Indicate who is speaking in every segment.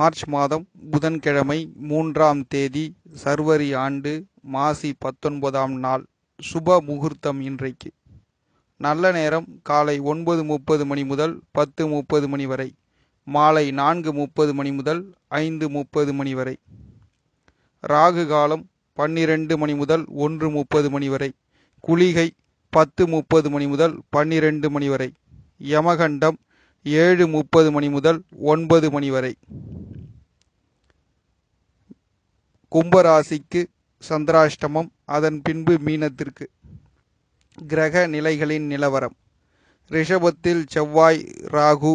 Speaker 1: March மாதம் புதன்கிழமை மூன்றாம் தேதி சர்வரி ஆண்டு மாசி பத்தொன்பதாம் நாள் சுப முகூர்த்தம் இன்றைக்கு நல்ல நேரம் காலை ஒன்பது முப்பது மணி முதல் பத்து முப்பது மணி வரை மாலை நான்கு முப்பது மணி முதல் ஐந்து முப்பது மணி வரை ராகு காலம் பன்னிரண்டு மணி முதல் ஒன்று முப்பது மணி வரை குளிகை பத்து முப்பது மணி முதல் பன்னிரண்டு மணி வரை யமகண்டம் ஏழு முப்பது மணி முதல் ஒன்பது மணி வரை கும்பராசிக்கு சந்திராஷ்டமம் அதன் பின்பு மீனத்திற்கு கிரக நிலைகளின் நிலவரம் ரிஷபத்தில் செவ்வாய் ராகு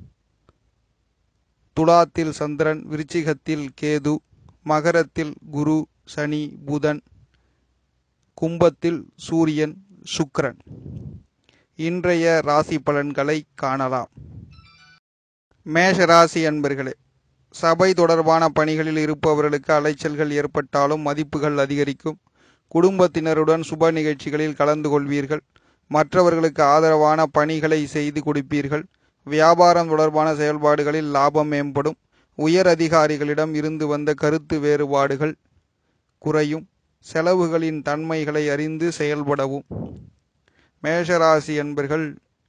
Speaker 1: துலாத்தில் சந்திரன் விருச்சிகத்தில் கேது மகரத்தில் குரு சனி புதன் கும்பத்தில் சூரியன் சுக்கிரன் இன்றைய ராசி பலன்களை காணலாம் மேஷ ராசி அன்பர்களே சபை தொடர்பான பணிகளில் இருப்பவர்களுக்கு அலைச்சல்கள் ஏற்பட்டாலும் மதிப்புகள் அதிகரிக்கும் குடும்பத்தினருடன் சுப நிகழ்ச்சிகளில் கலந்து கொள்வீர்கள் மற்றவர்களுக்கு ஆதரவான பணிகளை செய்து கொடுப்பீர்கள் வியாபாரம் தொடர்பான செயல்பாடுகளில் லாபம் மேம்படும் உயர் அதிகாரிகளிடம் இருந்து வந்த கருத்து வேறுபாடுகள் குறையும் செலவுகளின் தன்மைகளை அறிந்து செயல்படவும் மேஷராசி என்பர்கள்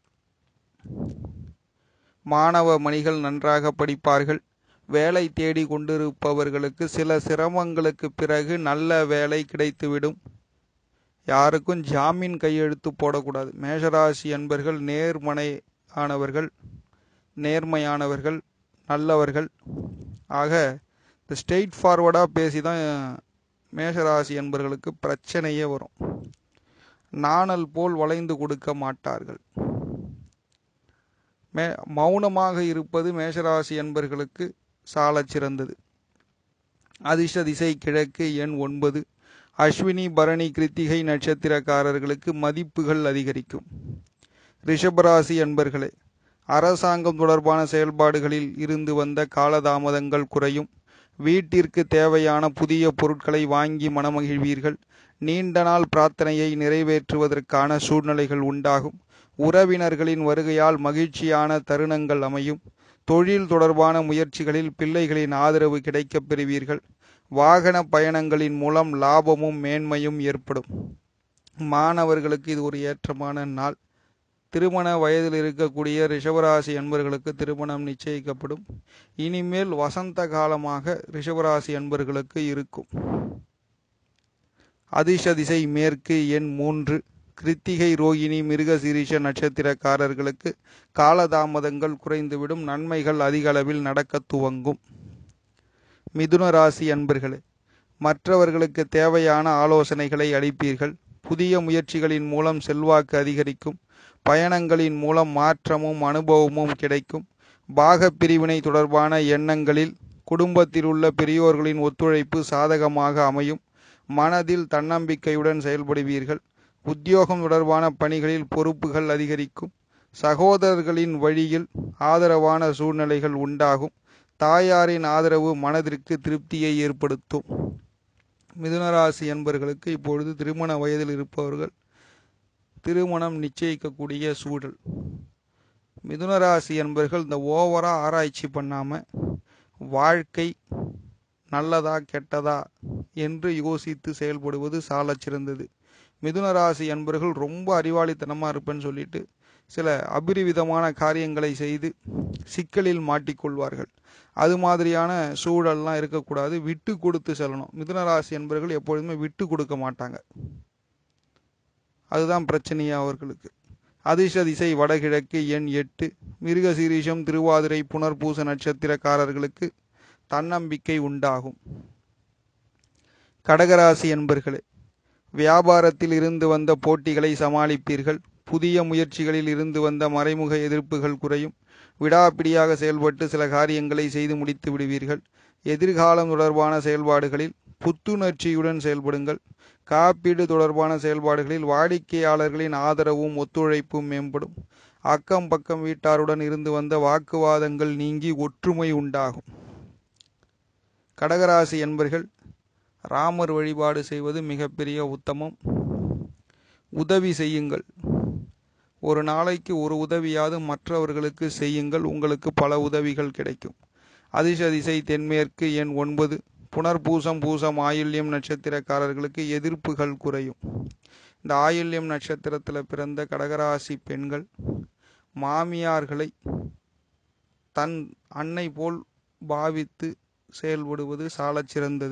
Speaker 1: மாணவ மணிகள் நன்றாக படிப்பார்கள் வேலை தேடி கொண்டிருப்பவர்களுக்கு சில சிரமங்களுக்கு பிறகு நல்ல வேலை கிடைத்துவிடும் யாருக்கும் ஜாமீன் கையெழுத்து போடக்கூடாது மேஷராசி என்பர்கள் நேர்மனையானவர்கள் நேர்மையானவர்கள் நல்லவர்கள் ஆக இந்த ஸ்ட்ரெயிட் ஃபார்வர்டாக பேசி தான் மேஷராசி என்பர்களுக்கு பிரச்சனையே வரும் நாணல் போல் வளைந்து கொடுக்க மாட்டார்கள் மே மௌனமாக இருப்பது மேஷராசி என்பர்களுக்கு சாலச் சிறந்தது அதிர்ஷ்ட திசை கிழக்கு எண் ஒன்பது அஸ்வினி பரணி கிருத்திகை நட்சத்திரக்காரர்களுக்கு மதிப்புகள் அதிகரிக்கும் ரிஷபராசி என்பர்களே அரசாங்கம் தொடர்பான செயல்பாடுகளில் இருந்து வந்த காலதாமதங்கள் குறையும் வீட்டிற்கு தேவையான புதிய பொருட்களை வாங்கி மனமகிழ்வீர்கள் நீண்ட நாள் பிரார்த்தனையை நிறைவேற்றுவதற்கான சூழ்நிலைகள் உண்டாகும் உறவினர்களின் வருகையால் மகிழ்ச்சியான தருணங்கள் அமையும் தொழில் தொடர்பான முயற்சிகளில் பிள்ளைகளின் ஆதரவு கிடைக்கப் பெறுவீர்கள் வாகன பயணங்களின் மூலம் லாபமும் மேன்மையும் ஏற்படும் மாணவர்களுக்கு இது ஒரு ஏற்றமான நாள் திருமண வயதில் இருக்கக்கூடிய ரிஷபராசி அன்பர்களுக்கு திருமணம் நிச்சயிக்கப்படும் இனிமேல் வசந்த காலமாக ரிஷபராசி அன்பர்களுக்கு இருக்கும் அதிர்ஷ்ட திசை மேற்கு எண் மூன்று கிருத்திகை ரோகிணி மிருகசீரிஷ நட்சத்திரக்காரர்களுக்கு காலதாமதங்கள் குறைந்துவிடும் நன்மைகள் அதிக அளவில் நடக்க துவங்கும் மிதுன ராசி அன்பர்களே மற்றவர்களுக்கு தேவையான ஆலோசனைகளை அளிப்பீர்கள் புதிய முயற்சிகளின் மூலம் செல்வாக்கு அதிகரிக்கும் பயணங்களின் மூலம் மாற்றமும் அனுபவமும் கிடைக்கும் பாக பிரிவினை தொடர்பான எண்ணங்களில் குடும்பத்தில் உள்ள பெரியோர்களின் ஒத்துழைப்பு சாதகமாக அமையும் மனதில் தன்னம்பிக்கையுடன் செயல்படுவீர்கள் உத்தியோகம் தொடர்பான பணிகளில் பொறுப்புகள் அதிகரிக்கும் சகோதரர்களின் வழியில் ஆதரவான சூழ்நிலைகள் உண்டாகும் தாயாரின் ஆதரவு மனதிற்கு திருப்தியை ஏற்படுத்தும் மிதுனராசி என்பவர்களுக்கு இப்பொழுது திருமண வயதில் இருப்பவர்கள் திருமணம் நிச்சயிக்கக்கூடிய சூழல் மிதுனராசி என்பர்கள் இந்த ஓவரா ஆராய்ச்சி பண்ணாம வாழ்க்கை நல்லதா கெட்டதா என்று யோசித்து செயல்படுவது சாலச் சிறந்தது மிதுனராசி என்பர்கள் ரொம்ப அறிவாளித்தனமாக இருப்பேன்னு சொல்லிட்டு சில அபிரிவிதமான காரியங்களை செய்து சிக்கலில் மாட்டிக்கொள்வார்கள் அது மாதிரியான சூழல்லாம் இருக்கக்கூடாது விட்டு கொடுத்து செல்லணும் மிதுனராசி என்பர்கள் எப்பொழுதுமே விட்டு கொடுக்க மாட்டாங்க அதுதான் பிரச்சனையே அவர்களுக்கு அதிர்ஷ்ட திசை வடகிழக்கு எண் எட்டு மிருகசீரிஷம் திருவாதிரை புனர்பூச நட்சத்திரக்காரர்களுக்கு தன்னம்பிக்கை உண்டாகும் கடகராசி என்பர்களே வியாபாரத்தில் இருந்து வந்த போட்டிகளை சமாளிப்பீர்கள் புதிய முயற்சிகளில் இருந்து வந்த மறைமுக எதிர்ப்புகள் குறையும் விடாப்பிடியாக செயல்பட்டு சில காரியங்களை செய்து முடித்து விடுவீர்கள் எதிர்காலம் தொடர்பான செயல்பாடுகளில் புத்துணர்ச்சியுடன் செயல்படுங்கள் காப்பீடு தொடர்பான செயல்பாடுகளில் வாடிக்கையாளர்களின் ஆதரவும் ஒத்துழைப்பும் மேம்படும் அக்கம் பக்கம் வீட்டாருடன் இருந்து வந்த வாக்குவாதங்கள் நீங்கி ஒற்றுமை உண்டாகும் கடகராசி என்பர்கள் ராமர் வழிபாடு செய்வது மிகப்பெரிய உத்தமம் உதவி செய்யுங்கள் ஒரு நாளைக்கு ஒரு உதவியாவது மற்றவர்களுக்கு செய்யுங்கள் உங்களுக்கு பல உதவிகள் கிடைக்கும் அதிர்ஷ்ட திசை தென்மேற்கு எண் ஒன்பது புனர்பூசம் பூசம் ஆயுள்யம் நட்சத்திரக்காரர்களுக்கு எதிர்ப்புகள் குறையும் இந்த ஆயுள்யம் நட்சத்திரத்தில் பிறந்த கடகராசி பெண்கள் மாமியார்களை தன் அன்னை போல் பாவித்து செயல்படுவது சாலச் சிறந்தது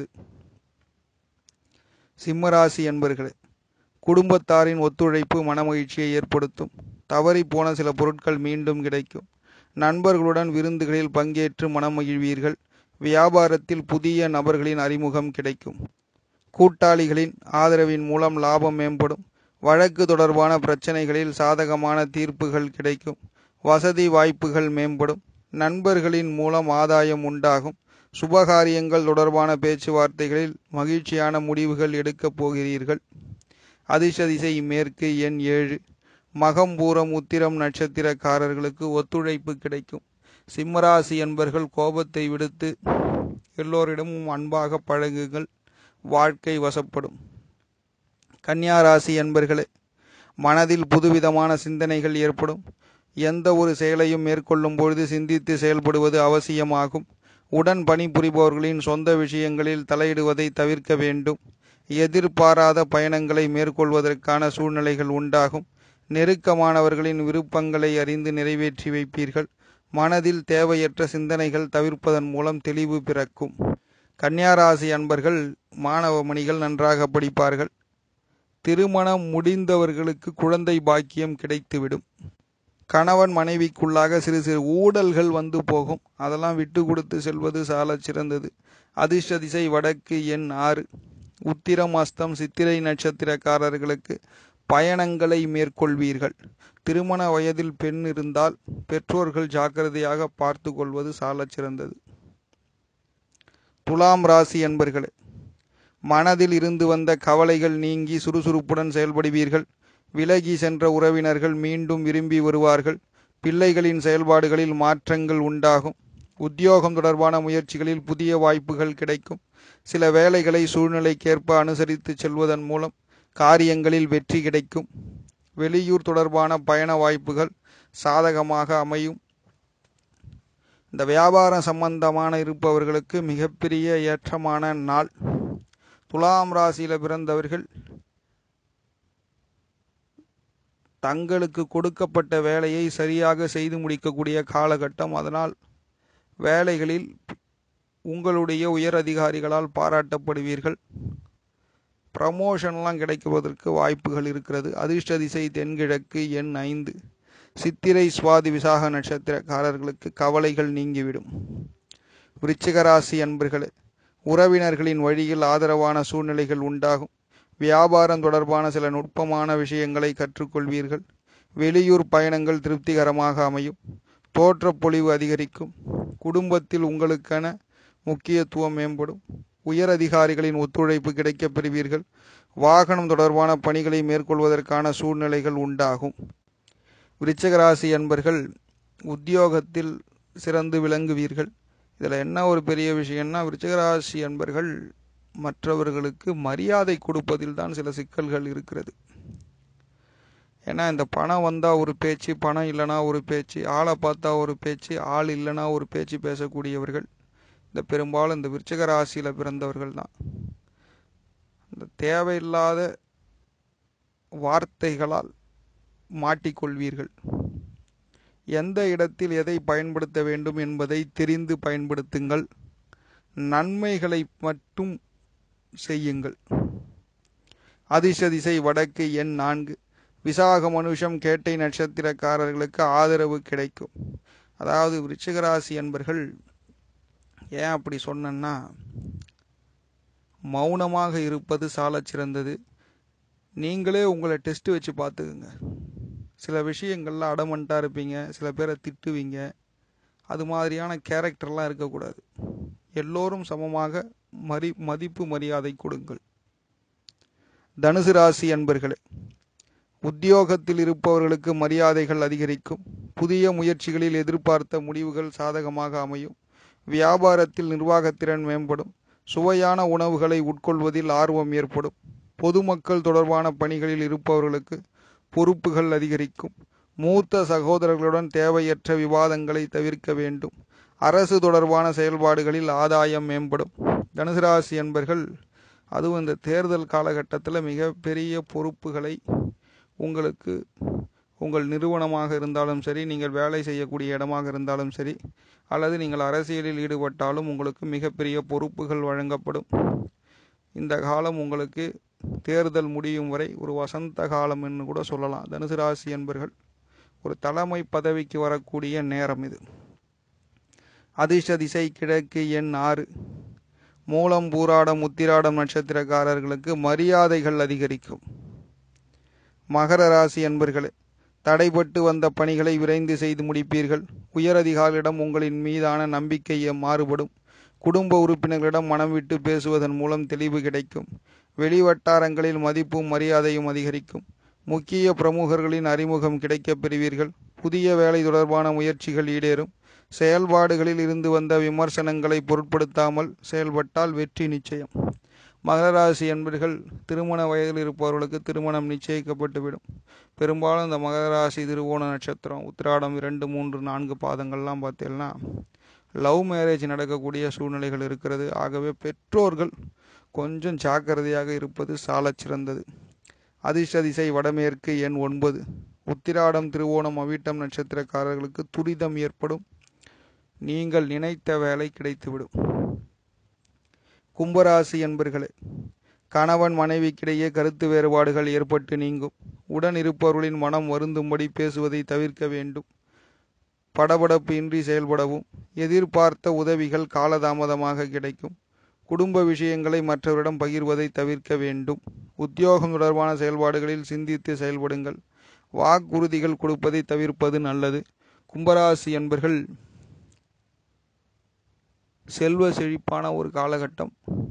Speaker 1: சிம்மராசி என்பர்களே குடும்பத்தாரின் ஒத்துழைப்பு மனமகிழ்ச்சியை ஏற்படுத்தும் தவறி போன சில பொருட்கள் மீண்டும் கிடைக்கும் நண்பர்களுடன் விருந்துகளில் பங்கேற்று மனமகிழ்வீர்கள் வியாபாரத்தில் புதிய நபர்களின் அறிமுகம் கிடைக்கும் கூட்டாளிகளின் ஆதரவின் மூலம் லாபம் மேம்படும் வழக்கு தொடர்பான பிரச்சனைகளில் சாதகமான தீர்ப்புகள் கிடைக்கும் வசதி வாய்ப்புகள் மேம்படும் நண்பர்களின் மூலம் ஆதாயம் உண்டாகும் சுபகாரியங்கள் தொடர்பான பேச்சுவார்த்தைகளில் மகிழ்ச்சியான முடிவுகள் எடுக்கப் போகிறீர்கள் அதிர்ஷ்ட திசை மேற்கு எண் ஏழு மகம்பூரம் உத்திரம் நட்சத்திரக்காரர்களுக்கு ஒத்துழைப்பு கிடைக்கும் சிம்மராசி என்பர்கள் கோபத்தை விடுத்து எல்லோரிடமும் அன்பாக பழகுங்கள் வாழ்க்கை வசப்படும் கன்னியாராசி என்பர்களே மனதில் புதுவிதமான சிந்தனைகள் ஏற்படும் எந்த ஒரு செயலையும் மேற்கொள்ளும் பொழுது சிந்தித்து செயல்படுவது அவசியமாகும் உடன் பணிபுரிபவர்களின் சொந்த விஷயங்களில் தலையிடுவதை தவிர்க்க வேண்டும் எதிர்பாராத பயணங்களை மேற்கொள்வதற்கான சூழ்நிலைகள் உண்டாகும் நெருக்கமானவர்களின் விருப்பங்களை அறிந்து நிறைவேற்றி வைப்பீர்கள் மனதில் தேவையற்ற சிந்தனைகள் தவிர்ப்பதன் மூலம் தெளிவு பிறக்கும் கன்னியாராசி அன்பர்கள் மாணவ மணிகள் நன்றாக படிப்பார்கள் திருமணம் முடிந்தவர்களுக்கு குழந்தை பாக்கியம் கிடைத்துவிடும் கணவன் மனைவிக்குள்ளாக சிறு சிறு ஊடல்கள் வந்து போகும் அதெல்லாம் விட்டு கொடுத்து செல்வது சாலச் சிறந்தது அதிர்ஷ்ட திசை வடக்கு எண் ஆறு உத்திரம் அஸ்தம் சித்திரை நட்சத்திரக்காரர்களுக்கு பயணங்களை மேற்கொள்வீர்கள் திருமண வயதில் பெண் இருந்தால் பெற்றோர்கள் ஜாக்கிரதையாக பார்த்து கொள்வது சாலச் சிறந்தது துலாம் ராசி என்பர்களே மனதில் இருந்து வந்த கவலைகள் நீங்கி சுறுசுறுப்புடன் செயல்படுவீர்கள் விலகி சென்ற உறவினர்கள் மீண்டும் விரும்பி வருவார்கள் பிள்ளைகளின் செயல்பாடுகளில் மாற்றங்கள் உண்டாகும் உத்தியோகம் தொடர்பான முயற்சிகளில் புதிய வாய்ப்புகள் கிடைக்கும் சில வேலைகளை சூழ்நிலைக்கேற்ப அனுசரித்து செல்வதன் மூலம் காரியங்களில் வெற்றி கிடைக்கும் வெளியூர் தொடர்பான பயண வாய்ப்புகள் சாதகமாக அமையும் இந்த வியாபாரம் சம்பந்தமான இருப்பவர்களுக்கு மிகப்பெரிய ஏற்றமான நாள் துலாம் ராசியில் பிறந்தவர்கள் தங்களுக்கு கொடுக்கப்பட்ட வேலையை சரியாக செய்து முடிக்கக்கூடிய காலகட்டம் அதனால் வேலைகளில் உங்களுடைய உயர் அதிகாரிகளால் பாராட்டப்படுவீர்கள் ப்ரமோஷன்லாம் கிடைக்குவதற்கு வாய்ப்புகள் இருக்கிறது அதிர்ஷ்ட திசை தென்கிழக்கு எண் ஐந்து சித்திரை சுவாதி விசாக நட்சத்திரக்காரர்களுக்கு கவலைகள் நீங்கிவிடும் விருச்சிகராசி அன்பர்களே உறவினர்களின் வழியில் ஆதரவான சூழ்நிலைகள் உண்டாகும் வியாபாரம் தொடர்பான சில நுட்பமான விஷயங்களை கற்றுக்கொள்வீர்கள் வெளியூர் பயணங்கள் திருப்திகரமாக அமையும் தோற்றப்பொழிவு அதிகரிக்கும் குடும்பத்தில் உங்களுக்கென முக்கியத்துவம் மேம்படும் உயர் அதிகாரிகளின் ஒத்துழைப்பு கிடைக்கப் பெறுவீர்கள் வாகனம் தொடர்பான பணிகளை மேற்கொள்வதற்கான சூழ்நிலைகள் உண்டாகும் விருச்சகராசி அன்பர்கள் உத்தியோகத்தில் சிறந்து விளங்குவீர்கள் இதில் என்ன ஒரு பெரிய விஷயம்னா விருச்சகராசி அன்பர்கள் மற்றவர்களுக்கு மரியாதை கொடுப்பதில் தான் சில சிக்கல்கள் இருக்கிறது ஏன்னா இந்த பணம் வந்தால் ஒரு பேச்சு பணம் இல்லைனா ஒரு பேச்சு ஆளை பார்த்தா ஒரு பேச்சு ஆள் இல்லைனா ஒரு பேச்சு பேசக்கூடியவர்கள் இந்த பெரும்பாலும் இந்த விருச்சக ராசியில் பிறந்தவர்கள் தான் இந்த தேவையில்லாத வார்த்தைகளால் மாட்டிக்கொள்வீர்கள் எந்த இடத்தில் எதை பயன்படுத்த வேண்டும் என்பதை தெரிந்து பயன்படுத்துங்கள் நன்மைகளை மட்டும் செய்யுங்கள் அதிர்ஷ்ட திசை வடக்கு எண் நான்கு விசாக மனுஷம் கேட்டை நட்சத்திரக்காரர்களுக்கு ஆதரவு கிடைக்கும் அதாவது விருச்சிகராசி என்பர்கள் ஏன் அப்படி சொன்னேன்னா மௌனமாக இருப்பது சாலச் சிறந்தது நீங்களே உங்களை டெஸ்ட் வச்சு பார்த்துக்குங்க சில விஷயங்கள்ல அடமண்ட்டாக இருப்பீங்க சில பேரை திட்டுவீங்க அது மாதிரியான கேரக்டர்லாம் இருக்கக்கூடாது எல்லோரும் சமமாக மரி மதிப்பு மரியாதை கொடுங்கள் தனுசு ராசி அன்பர்களே உத்தியோகத்தில் இருப்பவர்களுக்கு மரியாதைகள் அதிகரிக்கும் புதிய முயற்சிகளில் எதிர்பார்த்த முடிவுகள் சாதகமாக அமையும் வியாபாரத்தில் நிர்வாகத்திறன் மேம்படும் சுவையான உணவுகளை உட்கொள்வதில் ஆர்வம் ஏற்படும் பொதுமக்கள் தொடர்பான பணிகளில் இருப்பவர்களுக்கு பொறுப்புகள் அதிகரிக்கும் மூத்த சகோதரர்களுடன் தேவையற்ற விவாதங்களை தவிர்க்க வேண்டும் அரசு தொடர்பான செயல்பாடுகளில் ஆதாயம் மேம்படும் தனுசு ராசி என்பர்கள் அதுவும் இந்த தேர்தல் காலகட்டத்தில் மிகப்பெரிய பொறுப்புகளை உங்களுக்கு உங்கள் நிறுவனமாக இருந்தாலும் சரி நீங்கள் வேலை செய்யக்கூடிய இடமாக இருந்தாலும் சரி அல்லது நீங்கள் அரசியலில் ஈடுபட்டாலும் உங்களுக்கு மிகப்பெரிய பொறுப்புகள் வழங்கப்படும் இந்த காலம் உங்களுக்கு தேர்தல் முடியும் வரை ஒரு வசந்த காலம் என்று கூட சொல்லலாம் தனுசு ராசி என்பர்கள் ஒரு தலைமை பதவிக்கு வரக்கூடிய நேரம் இது அதிர்ஷ்ட திசை கிழக்கு எண் ஆறு மூலம் பூராடம் உத்திராடம் நட்சத்திரக்காரர்களுக்கு மரியாதைகள் அதிகரிக்கும் மகர ராசி என்பர்களே தடைபட்டு வந்த பணிகளை விரைந்து செய்து முடிப்பீர்கள் உயரதிகாரிடம் உங்களின் மீதான நம்பிக்கை மாறுபடும் குடும்ப உறுப்பினர்களிடம் மனம் விட்டு பேசுவதன் மூலம் தெளிவு கிடைக்கும் வெளிவட்டாரங்களில் மதிப்பும் மரியாதையும் அதிகரிக்கும் முக்கிய பிரமுகர்களின் அறிமுகம் கிடைக்கப் பெறுவீர்கள் புதிய வேலை தொடர்பான முயற்சிகள் ஈடேறும் செயல்பாடுகளில் இருந்து வந்த விமர்சனங்களை பொருட்படுத்தாமல் செயல்பட்டால் வெற்றி நிச்சயம் மகராசி என்பர்கள் திருமண வயதில் இருப்பவர்களுக்கு திருமணம் நிச்சயிக்கப்பட்டுவிடும் பெரும்பாலும் இந்த மகராசி திருவோண நட்சத்திரம் உத்திராடம் இரண்டு மூன்று நான்கு பாதங்கள்லாம் பார்த்தீங்கன்னா லவ் மேரேஜ் நடக்கக்கூடிய சூழ்நிலைகள் இருக்கிறது ஆகவே பெற்றோர்கள் கொஞ்சம் ஜாக்கிரதையாக இருப்பது சாலச் சிறந்தது அதிர்ஷ்ட திசை வடமேற்கு எண் ஒன்பது உத்திராடம் திருவோணம் அவிட்டம் நட்சத்திரக்காரர்களுக்கு துரிதம் ஏற்படும் நீங்கள் நினைத்த வேலை கிடைத்துவிடும் கும்பராசி என்பர்களே கணவன் மனைவிக்கிடையே கருத்து வேறுபாடுகள் ஏற்பட்டு நீங்கும் உடன் இருப்பவர்களின் மனம் வருந்தும்படி பேசுவதை தவிர்க்க வேண்டும் படபடப்பு இன்றி செயல்படவும் எதிர்பார்த்த உதவிகள் காலதாமதமாக கிடைக்கும் குடும்ப விஷயங்களை மற்றவரிடம் பகிர்வதை தவிர்க்க வேண்டும் உத்தியோகம் தொடர்பான செயல்பாடுகளில் சிந்தித்து செயல்படுங்கள் வாக்குறுதிகள் கொடுப்பதை தவிர்ப்பது நல்லது கும்பராசி என்பர்கள் செல்வ செழிப்பான ஒரு காலகட்டம்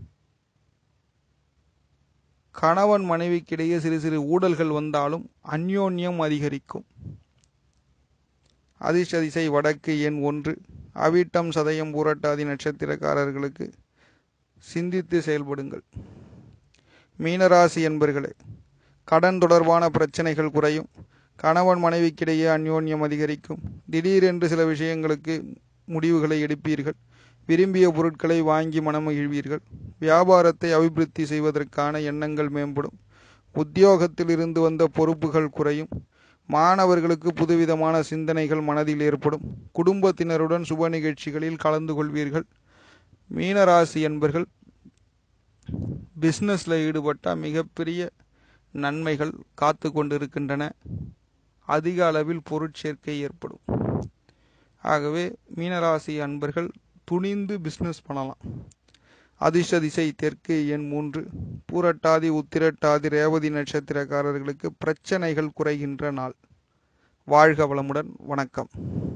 Speaker 1: கணவன் மனைவிக்கிடையே சிறு சிறு ஊடல்கள் வந்தாலும் அந்யோன்யம் அதிகரிக்கும் அதிர்ஷ்ட திசை வடக்கு எண் ஒன்று அவிட்டம் சதயம் பூரட்டாதி நட்சத்திரக்காரர்களுக்கு சிந்தித்து செயல்படுங்கள் மீனராசி என்பர்களே கடன் தொடர்பான பிரச்சனைகள் குறையும் கணவன் மனைவிக்கிடையே அந்யோன்யம் அதிகரிக்கும் திடீரென்று சில விஷயங்களுக்கு முடிவுகளை எடுப்பீர்கள் விரும்பிய பொருட்களை வாங்கி மனமகிழ்வீர்கள் வியாபாரத்தை அபிவிருத்தி செய்வதற்கான எண்ணங்கள் மேம்படும் உத்தியோகத்தில் இருந்து வந்த பொறுப்புகள் குறையும் மாணவர்களுக்கு புதுவிதமான சிந்தனைகள் மனதில் ஏற்படும் குடும்பத்தினருடன் சுப நிகழ்ச்சிகளில் கலந்து கொள்வீர்கள் மீனராசி என்பர்கள் பிஸ்னஸில் ஈடுபட்டால் மிகப்பெரிய நன்மைகள் காத்து கொண்டிருக்கின்றன அதிக அளவில் பொருட்சேர்க்கை ஏற்படும் ஆகவே மீனராசி அன்பர்கள் துணிந்து பிஸ்னஸ் பண்ணலாம் அதிர்ஷ்ட திசை தெற்கு எண் மூன்று பூரட்டாதி உத்திரட்டாதி ரேவதி நட்சத்திரக்காரர்களுக்கு பிரச்சனைகள் குறைகின்ற நாள் வாழ்க வளமுடன் வணக்கம்